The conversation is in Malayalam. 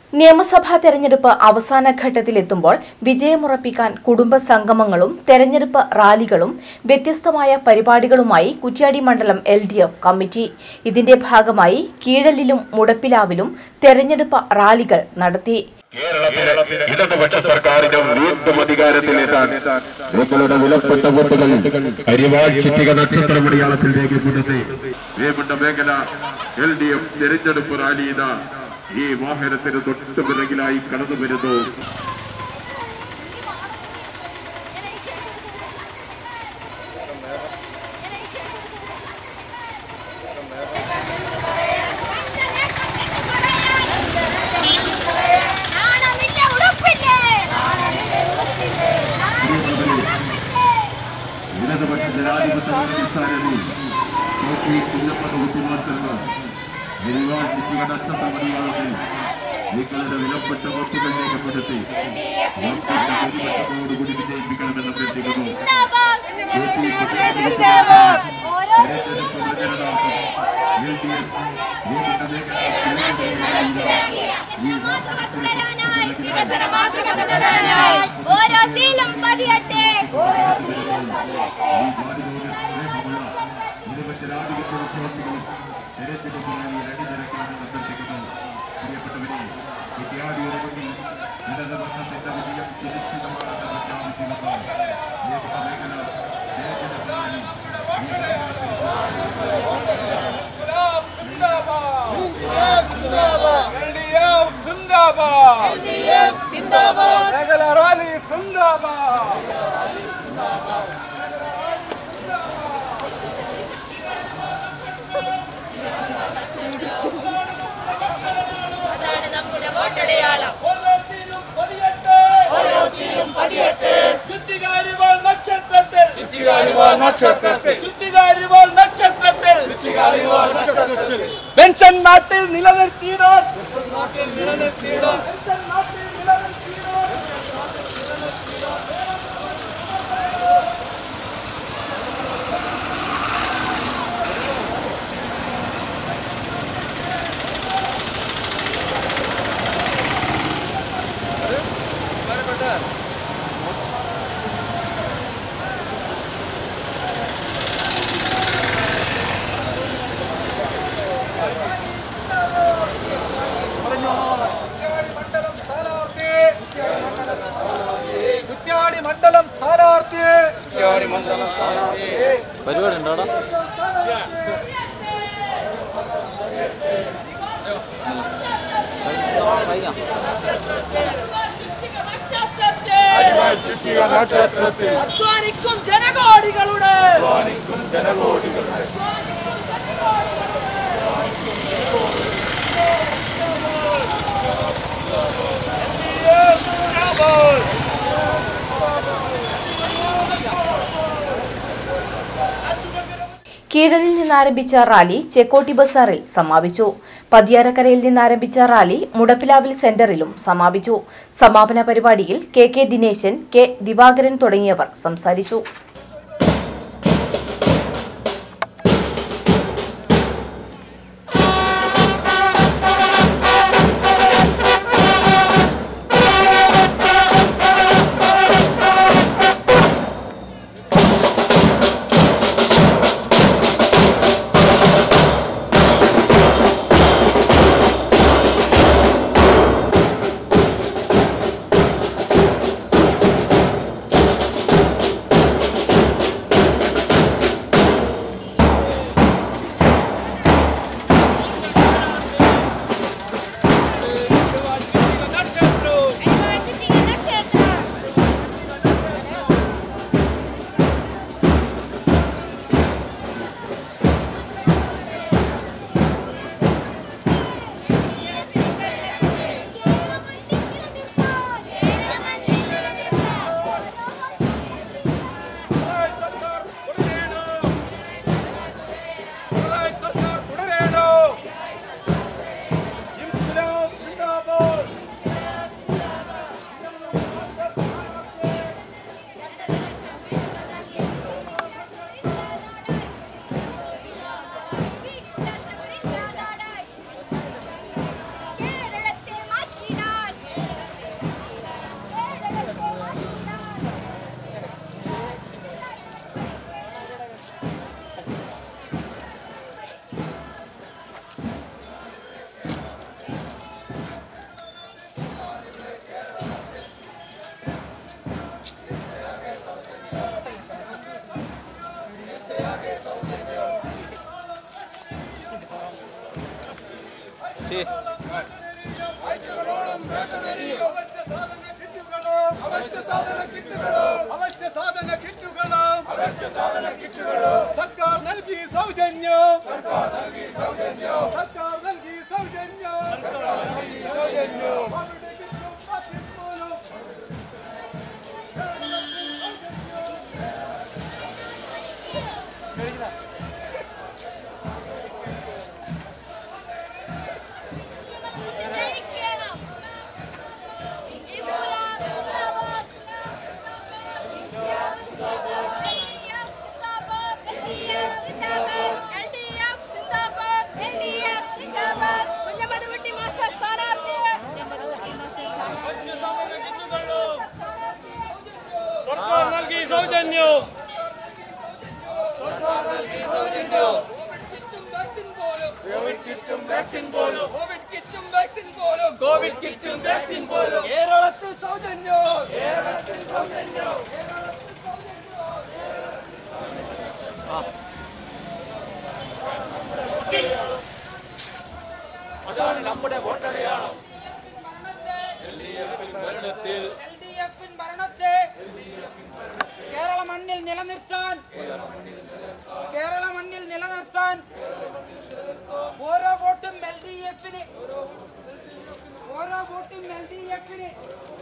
നിയമസഭാ തെരഞ്ഞെടുപ്പ് അവസാന ഘട്ടത്തിലെത്തുമ്പോൾ വിജയമുറപ്പിക്കാൻ കുടുംബ സംഗമങ്ങളും തെരഞ്ഞെടുപ്പ് റാലികളും വ്യത്യസ്തമായ പരിപാടികളുമായി കുറ്റ്യാടി മണ്ഡലം എൽ ഡി എഫ് കമ്മിറ്റി ഇതിന്റെ ഭാഗമായി കീഴലിലും മുടപ്പിലാവിലും തെരഞ്ഞെടുപ്പ് റാലികൾ നടത്തി കേരളത്തിലെ ഇടതുപക്ഷ സർക്കാരിനും വീണ്ടും അധികാരത്തിലെത്താൻ നിങ്ങളുടെ വിലപ്പെട്ട വോട്ടുകൾ അരിവാൾ ചിറ്റിക നക്ഷത്ര മലയാളത്തിൽ രേഖപ്പെടുത്തി വേമണ്ട മേഖല എൽ ഡി എഫ് തെരഞ്ഞെടുപ്പ് റാലി ഇതാ ഈ വാഹനത്തിന് തൊട്ടു പിറകിലായി കടന്നു വരുന്നു നാണമില്ല ഉടുപ്പില്ലേ ഇടതുപക്ഷ ജനാധിപത്യ പാകിസ്ഥാനിൽ നോക്കി കുഞ്ഞപ്പന കുട്ടിമാറ്റങ്ങൾ അരിവാൾ ചിറ്റിക നക്ഷത്ര മലയാളത്തിൽ നിങ്ങളുടെ വിലപ്പെട്ട വോട്ടുകൾ രേഖപ്പെടുത്തി ഭൂരിപക്ഷത്തോടുകൂടി വിജയിപ്പിക്കണമെന്ന് അഭ്യർത്ഥിക്കുന്നു ഓരോ ശീലം പതിയട്ടെ LDF സിന്ദാബാദ് LDF സിന്ദാബാദ് മേഖല റാലി സിന്ദാബാദ് അതാണ് നമ്മുടെ വോട്ടടയാളം ചുറ്റികാരിവാൾ നക്ഷത്രത്തിൽ ചുറ്റികാരിവാൾ നക്ഷത്രത്തിൽ ചുറ്റികാരിവാൾ നക്ഷത്രത്തിൽ പെൻഷൻ നാട്ടിൽ നിലനിർത്തിയിടോ നാട്ടിൽ നിലനിർത്തിയിടോ പെൻഷൻ നാട്ടിൽ നിലനിർത്തിയിടോ കുറ്റ്യാടി മണ്ഡലം സ്ഥാനാർത്ഥി കുറ്റ്യാടി മണ്ഡലം സ്ഥാനാർത്ഥി അധ്വാനിക്കും ജനകോടികളുടെ കീഴലിൽ നിന്നാരംഭിച്ച റാലി ചെക്കോട്ടി ബസാറിൽ സമാപിച്ചു പതിയാരക്കരയിൽ നിന്നാരംഭിച്ച റാലി മുടപ്പിലാവിൽ സെന്ററിലും സമാപിച്ചു സമാപന പരിപാടിയിൽ K K Dineshan K Divakaran തുടങ്ങിയവർ സംസാരിച്ചു ആഴ്ചകളോളം റേഷനരിയും അവശ്യ സാധന കിറ്റുകളും അവശ്യ സാധന കിറ്റുകളും അവശ്യ സാധന കിറ്റുകളും അവശ്യ സാധന കിറ്റുകളും സർക്കാർ നൽകി സൗജന്യം സർക്കാർ നൽകി സൗജന്യം സർക്കാർ നൽകി സൗജന്യം സർക്കാർ നൽകി സൗജന്യം അവിടെ കിട്ടും പത്തിൽ പോലും ജയിക്കണം ഇൻകുലാബ് സിന്ദാബാദ് എൽഡിഎഫ് സിന്ദാബാദ് എൽഡിഎഫ് സിന്ദാബാദ് എൽഡിഎഫ് സിന്ദാബാദ് എൽഡിഎഫ് സിന്ദാബാദ് കുഞ്ഞമതുകുട്ടി മാസ്റ്റർ സ്ഥാനാർത്ഥി കുഞ്ഞമതുകുട്ടി മാസ്റ്റർ സർക്കാർ നൽകി സൗജന്യം കോവിഡ് കിറ്റും വാക്സിൻ പോലും കേരളത്തിൽ സൗജന്യം കേരളത്തിൽ സൗജന്യം അതാണ് നമ്മുടെ വോട്ടടയാളം ഭരണത്തിൽ എൽഡിഎഫിൻ ഭരണത്തെ കേരള മണ്ണിൽ നിലനിർത്താൻ കേരള മണ്ണിൽ നിലനിർത്താൻ ഓരോ വോട്ടും എൽ ഡി എഫിന് ഓരോ വോട്ടും എൽ ഡി എഫിന്